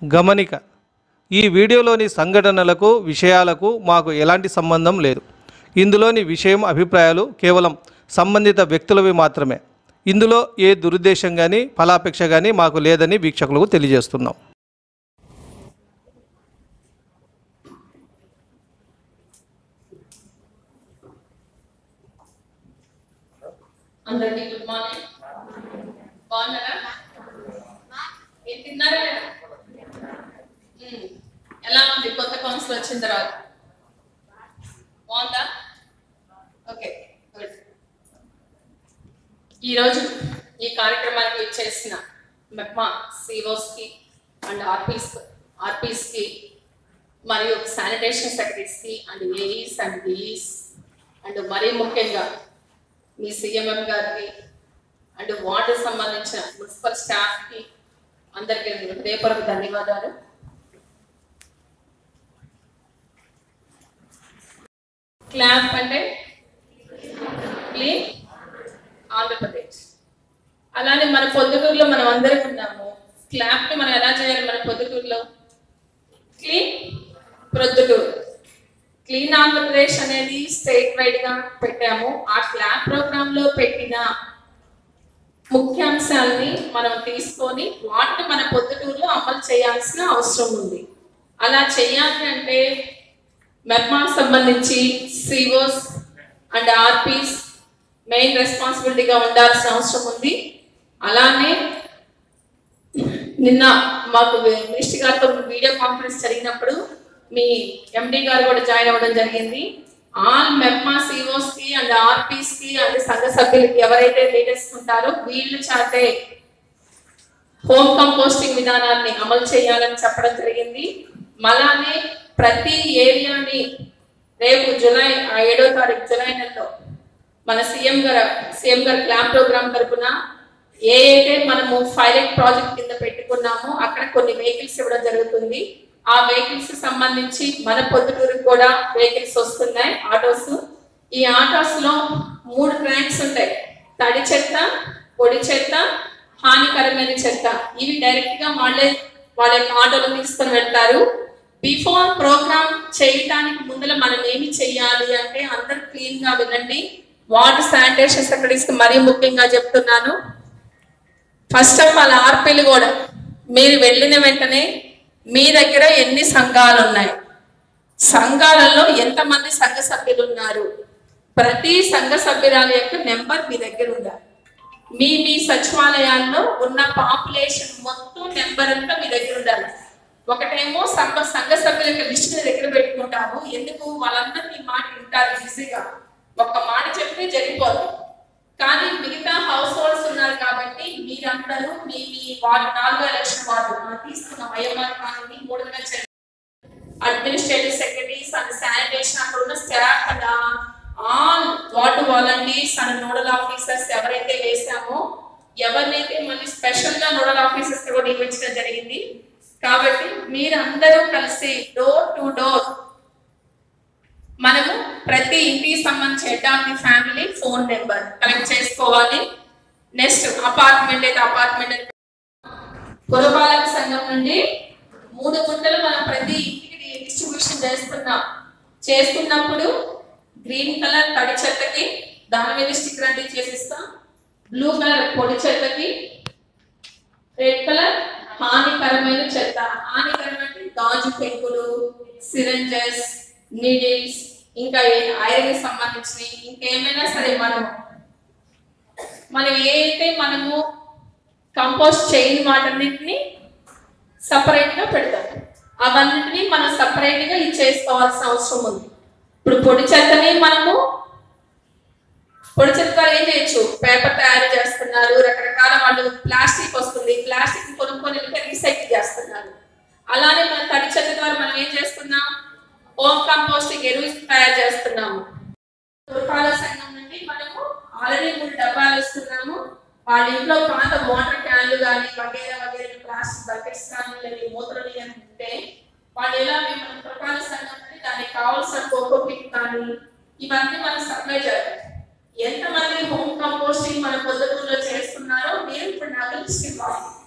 గమనిక ఈ వీడియోలోని సంఘటనలకు విషయాలకు మాకు ఎలాంటి సంబంధం లేదు ఇందులోని విషయం అభిప్రాయాలు కేవలం సంబంధిత వ్యక్తులవి మాత్రమే ఇందులో ఏ దురుద్దేశం కానీ ఫలాపేక్ష కానీ మాకు లేదని వీక్షకులకు తెలియజేస్తున్నాం అందరికీ గుడ్ మార్నింగ్ బాగున్నారా ఏం తిన్నారా లేదా? మ్మ్. ఎలా ఉంది కొత్త కౌన్సిల్ వచ్చిన తర్వాత బాగుందా ఓకే గుడ్ ఈరోజు ఈ కార్యక్రమానికి ఇచ్చేసిన మెప్మా సిఓస్కి అండ్ ఆర్పీస్ ఆర్పీస్కి మరియు శానిటేషన్ సెక్రటరీస్కి and AEs and DEs and మరీ ముఖ్యంగా మీ సీఎంఎం గారికి అండ్ వార్డు సంబంధించిన మున్సిపల్ స్టాఫ్కి అందరికీ హృదయపూర్వక ధన్యవాదాలు క్లాప్ అంటే క్లీన్ ఆంధ్రప్రదేశ్ అలానే మన పొద్దుటూరులో మనం అందరం ఉన్నాము క్లాప్ ని మనం ఎలా చేయాలి మన పొద్దుటూరులో క్లీన్ ప్రొద్దుటూరు క్లీన్ ఆంధ్రప్రదేశ్ అనేది స్టేట్ వైడ్ గా పెట్టాము ఆ క్లాప్ ప్రోగ్రామ్ లో పెట్టిన ముఖ్యాంశాలని మనం తీసుకొని వాటిని మన పొద్దుటూరులో అమలు చేయాల్సిన అవసరం ఉంది అలా చేయాలి అంటే మెర్మాకు సంబంధించి సిఓస్ అండ్ ఆర్పీస్ మెయిన్ రెస్పాన్సిబిలిటీగా ఉండాల్సిన అవసరం ఉంది అలానే నిన్న మాకు మినిస్టర్ గారితో వీడియో కాన్ఫరెన్స్ జరిగినప్పుడు మీ ఎండి గారు కూడా జాయిన్ అవ్వడం జరిగింది ఆల్ మెప్మా సిఓస్ కి అండ్ ఆర్పీస్ కి అండ్ సంఘ సభ్యులకి ఎవరైతే లీడర్స్ ఉంటారో వీళ్ళు చాటే హోమ్ కంపోస్టింగ్ విధానాన్ని అమలు చేయాలని చెప్పడం జరిగింది మలానే ప్రతి ఏరియాని రేపు జూలై ఆ ఏడో తారీఖు జూలై నెలలో మన సీఎం గారు సీఎం గారు క్లాప్ ప్రోగ్రామ్ తరపున ఏ అయితే మనము పైలట్ ప్రాజెక్ట్ కింద పెట్టుకున్నామో అక్కడ కొన్ని వెహికల్స్ ఇవ్వడం జరుగుతుంది ఆ వెహికల్స్ సంబంధించి మన పొద్దుటూరుకు కూడా వెహికల్స్ వస్తున్నాయి ఆటోస్ ఈ ఆటోస్ లో మూడు ట్రాక్స్ ఉంటాయి తడి చెత్త పొడి చెత్త హానికరమైన చెత్త ఇవి డైరెక్ట్ గా వాళ్ళే వాళ్ళ యొక్క ఆటోలో తీసుకొని వెళ్తారు బిఫోర్ ప్రోగ్రామ్ చేయటానికి ముందర మనం ఏమి చెయ్యాలి అంటే అందరు క్లీన్ గా వినండి వాటర్ శానిటేషన్ సెక్రటరీస్ కి మరీ ముఖ్యంగా చెప్తున్నాను ఫస్ట్ ఆఫ్ ఆల్ ఆర్పీలు కూడా మీరు వెళ్ళిన వెంటనే మీ దగ్గర ఎన్ని సంఘాలు ఉన్నాయి సంఘాలలో ఎంతమంది సంఘ సభ్యులు ఉన్నారు ప్రతి సంఘ సభ్యురాల యొక్క నెంబర్ మీ దగ్గర ఉండాలి మీ మీ సచివాలయాల్లో ఉన్న పాపులేషన్ మొత్తం నెంబర్ అంతా మీ దగ్గర ఉండాలి ఒకటేమో సంఘ సంఘ సభ్యుల యొక్క లిస్ట్ మీ దగ్గర పెట్టుకుంటాము ఎందుకు వాళ్ళందరూ మీ మాట వింటారు ఈజీగా ఒక్క మాట చెప్తే జరిగిపోదు కానీ మిగతా హౌస్ హోల్డ్స్ ఉన్నారు కాబట్టి మీరందరూ మీ మీ వార్డు నాలుగో ఎలక్షన్ వార్డు మనం తీసుకున్న వైఎంఆర్ కాలనీ మూడు వందల అడ్మినిస్ట్రేటివ్ సెక్రటరీస్ అండ్ శానిటేషన్ అక్కడ ఉన్న staff and all ward volunteers and nodal officers ఎవరైతే వేసామో ఎవరినైతే మళ్ళీ స్పెషల్ గా నోడల్ ఆఫీసర్స్ కూడా నియమించడం జరిగింది కాబట్టి మీరందరూ కలిసి డోర్ టు డోర్ మనము ప్రతి ఇంటికి సంబంధించి head of the family phone number collect చేసుకోవాలి నెక్స్ట్ అపార్ట్మెంట్ అయితే అపార్ట్మెంట్ పురపాలక సంఘం నుండి మూడు గుంటలు మనం ప్రతి ఇంటికి డిస్ట్రిబ్యూషన్ చేస్తున్నాం చేస్తున్నప్పుడు గ్రీన్ కలర్ తడి చెత్తకి దాని మీద స్టిక్కర్ అంటే చేసిస్తాం బ్లూ కలర్ పొడి చెత్తకి రెడ్ కలర్ హానికరమైన చెత్త హానికరమైన గాజు పెంకులు సిరంజెస్ నీడిల్స్ ఇంకా ఐరన్ సంబంధించినవి ఇంకేమైనా సరే మనం మనం ఏ అయితే మనము కంపోస్ట్ చేయని వాటన్నిటిని సపరేట్ గా పెడతాం అవన్నిటిని మనం సపరేట్ గా ఇది చేసుకోవాల్సిన అవసరం ఉంది ఇప్పుడు పొడి చెత్తని మనము పొడి చెత్త ద్వారా ఏం చేయొచ్చు పేపర్ తయారు చేస్తున్నారు రకరకాల వాళ్ళు ప్లాస్టిక్ వస్తుంది ప్లాస్టిక్ కొనుక్కొని వెళ్తే రీసైకిల్ చేస్తున్నారు అలానే మన తడి చెత్త ద్వారా మనం ఏం చేస్తున్నాం హోమ్ కంపోస్టింగ్ ఎరువు తయారు చేస్తున్నాము పురపాల సంఘం నుండి మనము ఆల్రెడీ మూడు డబ్బాలు ఇస్తున్నాము వాళ్ళ ఇంట్లో పాత వాటర్ క్యాన్లు కానీ వగేరా వగేరా ప్లాస్టిక్ బకెట్స్ కానీ లేదా మూత్రలు కానీ ఉంటే వాళ్ళు ఎలా మేము పురపాల సంఘం నుండి దానికి కావాల్సిన కోకో పిక్ కానీ ఇవన్నీ మనం సప్లై చేయాలి ఎంతమంది హోమ్ కంపోస్టింగ్ మన పొద్దుటూరులో చేస్తున్నారో మీరు ఇప్పుడు నాకు లిస్ట్ ఇవ్వాలి